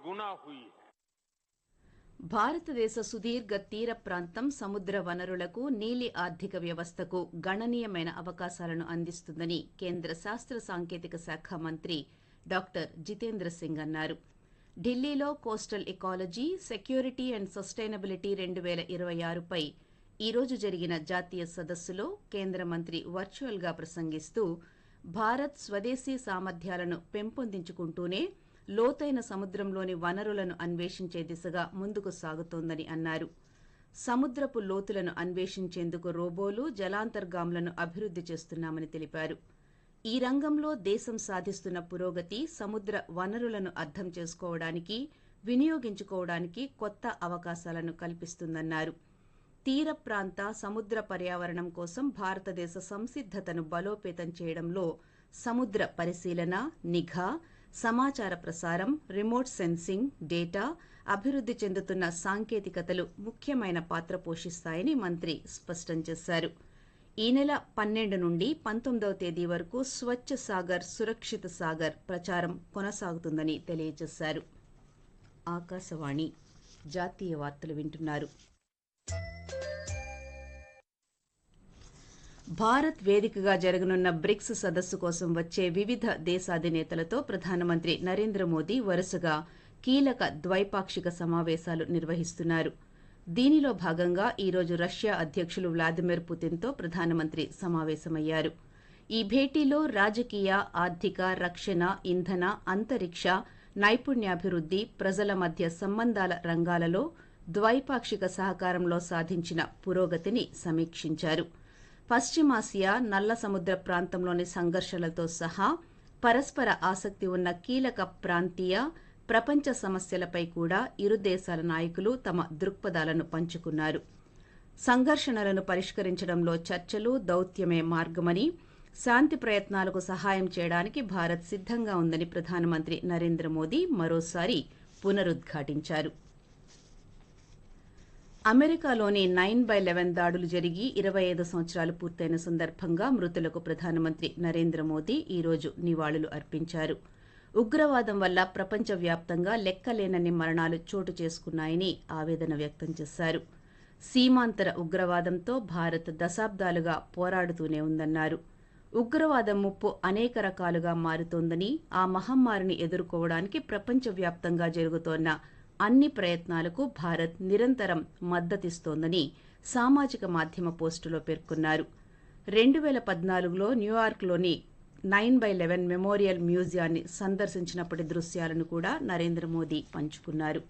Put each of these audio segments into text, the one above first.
गुना हुई है భారతదేశ సుదీర్ఘ తీర ప్రాంతం సముద్ర వనరులకు నీలి ఆర్థిక వ్యవస్థకు గణనీయమైన అవకాశాలను అందిస్తుందని కేంద్ర శాస్త్ర సాంకేతిక శాఖ మంత్రి డాక్టర్ జితేంద్ర సింగ్ అన్నారు ఢిల్లీలో coastal ecology security and sustainability రెండు వేల ఇరవై ఆరుపై ఈరోజు జరిగిన జాతీయ సదస్సులో కేంద్ర మంత్రి వర్చువల్గా ప్రసంగిస్తూ భారత్ స్వదేశీ సామర్థ్యాలను పెంపొందించుకుంటూనే లోతైన సముద్రంలోని వనరులను అన్వేషించే దిశగా ముందుకు సాగుతోందని అన్నారు సముద్రపు లోతులను అన్వేషించేందుకు రోబోలు జలాంతర్గాములను అభివృద్ధి చేస్తున్నామని తెలిపారు ఈ రంగంలో దేశం సాధిస్తున్న పురోగతి సముద్ర వనరులను అర్థం చేసుకోవడానికి వినియోగించుకోవడానికి కొత్త అవకాశాలను కల్పిస్తుందన్నారు తీర ప్రాంత సముద్ర పర్యావరణం కోసం భారతదేశ సంసిద్దతను బలోపేతం చేయడంలో సముద్ర పరిశీలన నిఘా సమాచార ప్రసారం రిమోట్ సెన్సింగ్ డేటా అభివృద్ధి చెందుతున్న సాంకేతికతలు ముఖ్యమైన పాత్ర పోషిస్తాయని మంత్రి స్పష్టం చేశారు ఈ నెల పన్నెండు నుండి పంతొమ్మిదవ తేదీ వరకు స్వచ్ఛ సాగర్ సురక్షిత సాగర్ ప్రచారం కొనసాగుతుందని తెలియజేశారు ఆకాశవాణి జాతీయ వార్తలు వింటున్నారు భారత్ వేదికగా జరగనున్న బ్రిక్స్ సదస్సు కోసం వచ్చే వివిధ దేశాధినేతలతో ప్రధానమంత్రి నరేంద్ర మోదీ వరుసగా కీలక ద్వైపాక్షిక సమావేశాలు నిర్వహిస్తున్నారు దీనిలో భాగంగా ఈరోజు రష్యా అధ్యకులు వ్లాదిమిర్ పుతిన్తో ప్రధానమంత్రి సమావేశమయ్యారు ఈ భేటీలో రాజకీయ ఆర్థిక రక్షణ ఇంధన అంతరిక్ష నైపుణ్యాభివృద్ధి ప్రజల మధ్య సంబంధాల రంగాలలో ద్వైపాక్షిక సహకారంలో సాధించిన పురోగతిని సమీక్షించారు పశ్చిమాసియా నల్ల సముద్ర ప్రాంతంలోని సంఘర్షణలతో సహా పరస్పర ఆసక్తి ఉన్న కీలక ప్రాంతీయ ప్రపంచ సమస్యలపై కూడా ఇరు దేశాల నాయకులు తమ దృక్పథాలను పంచుకున్నారు సంఘర్షణలను పరిష్కరించడంలో చర్చలు దౌత్యమే మార్గమని శాంతి ప్రయత్నాలకు సహాయం చేయడానికి భారత్ సిద్దంగా ఉందని ప్రధానమంత్రి నరేంద్ర మోదీ మరోసారి పునరుద్ఘాటించారు అమెరికాలోని నైన్ బై లెవెన్ దాడులు జరిగి ఇరవై ఐదు సంవత్సరాలు పూర్తయిన సందర్భంగా మృతులకు ప్రధానమంత్రి నరేంద్ర మోదీ ఈరోజు నివాళులు అర్పించారు ఉగ్రవాదం వల్ల ప్రపంచవ్యాప్తంగా లెక్కలేనన్ని మరణాలు చోటు చేసుకున్నాయని ఆవేదన వ్యక్తం చేశారు సీమాంతర ఉగ్రవాదంతో భారత్ దశాబ్దాలుగా పోరాడుతూనే ఉందన్నారు ఉగ్రవాదం ముప్పు అనేక రకాలుగా మారుతోందని ఆ మహమ్మారిని ఎదుర్కోవడానికి ప్రపంచవ్యాప్తంగా జరుగుతోన్న అన్ని ప్రయత్నాలకు భారత్ నిరంతరం మద్దతిస్తోందని సామాజిక మాధ్యమ పోస్టులో పేర్కొన్నారు రెండు వేల పద్నాలుగులో న్యూయార్క్లోని నైన్ బై లెవెన్ మెమోరియల్ మ్యూజియాన్ని సందర్శించినప్పటి దృశ్యాలను కూడా నరేంద్ర మోదీ పంచుకున్నారు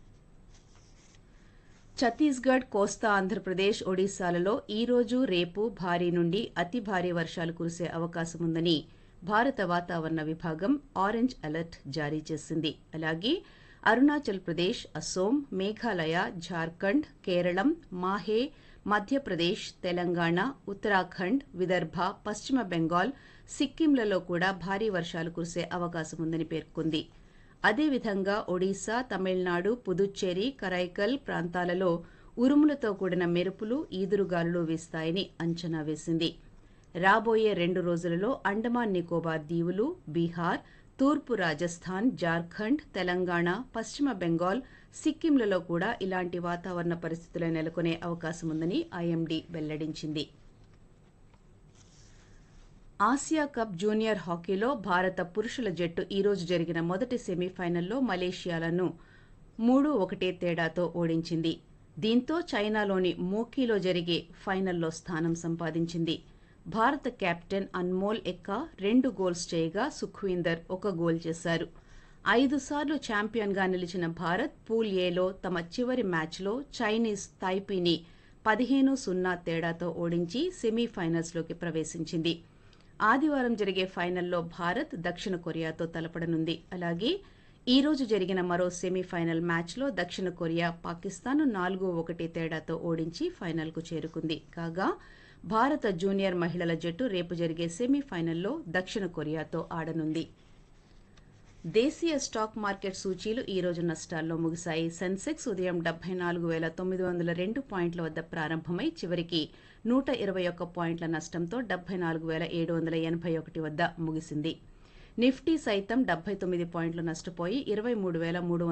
ఛత్తీస్గఢ్ కోస్తా ఆంధ్రప్రదేశ్ ఒడిశాలలో ఈ రోజు రేపు భారీ నుండి అతి భారీ వర్షాలు కురిసే అవకాశం ఉందని భారత వాతావరణ విభాగం ఆరెంజ్ అలర్ట్ జారీ చేసింది అలాగే అరుణాచల్ ప్రదేశ్ అసోం మేఘాలయ జార్ఖండ్ కేరళం మాహే మధ్యప్రదేశ్ తెలంగాణ ఉత్తరాఖండ్ విదర్భ పశ్చిమ బెంగాల్ సిక్కింలలో కూడా భారీ వర్షాలు కురిసే అవకాశం ఉందని పేర్కొంది అదేవిధంగా ఒడిశా తమిళనాడు పుదుచ్చేరి కరైకల్ ప్రాంతాలలో ఉరుములతో కూడిన మెరుపులు ఈదురుగాలులు వీస్తాయని అంచనా వేసింది రాబోయే రెండు రోజులలో అండమాన్ నికోబార్ దీవులు బీహార్ తూర్పు రాజస్థాన్ జార్ఖండ్ తెలంగాణ పశ్చిమ బెంగాల్ సిక్కింలలో కూడా ఇలాంటి వాతావరణ పరిస్థితులు నెలకొనే అవకాశం ఉందని ఐఎండీ వెల్లడించింది ఆసియా కప్ జూనియర్ హాకీలో భారత పురుషుల జట్టు ఈరోజు జరిగిన మొదటి సెమీఫైనల్లో మలేషియాలను మూడు ఒకటే తేడాతో ఓడించింది దీంతో చైనాలోని మోకీలో జరిగే ఫైనల్లో స్థానం సంపాదించింది భారత కెప్టెన్ అన్మోల్ ఎక్కా రెండు గోల్స్ చేయగా సుఖ్వీందర్ ఒక గోల్ చేశారు ఐదు సార్లు ఛాంపియన్గా నిలిచిన భారత్ పూల్ ఏలో తమ చివరి మ్యాచ్లో చైనీస్ తైపీని పదిహేను సున్నా తేడాతో ఓడించి సెమీఫైనల్స్లోకి ప్రవేశించింది ఆదివారం జరిగే ఫైనల్లో భారత్ దక్షిణ కొరియాతో తలపడనుంది అలాగే ఈ రోజు జరిగిన మరో సెమీఫైనల్ మ్యాచ్లో దక్షిణ కొరియా పాకిస్తాన్ నాలుగు ఒకటి తేడాతో ఓడించి ఫైనల్కు చేరుకుంది కాగా భారత జూనియర్ మహిళల జట్టు రేపు జరిగే సెమీఫైనల్లో దక్షిణ కొరియాతో ఆడనుంది దేశీయ స్టాక్ మార్కెట్ సూచీలు ఈ రోజు నష్టాల్లో ముగిశాయి సెన్సెక్స్ ఉదయం డెబ్బై నాలుగు వేల తొమ్మిది వందల రెండు పాయింట్ల వద్ద ప్రారంభమై చివరికి నూట ఇరవై ఒక్క పాయింట్ల నష్టంతో డెబ్బై నాలుగు వేల ఏడు వందల ఎనభై ఒకటి వద్ద ముగిసింది నిఫ్టీ సైతం డెబ్బై తొమ్మిది పాయింట్లు నష్టపోయి ఇరవై మూడు వేల మూడు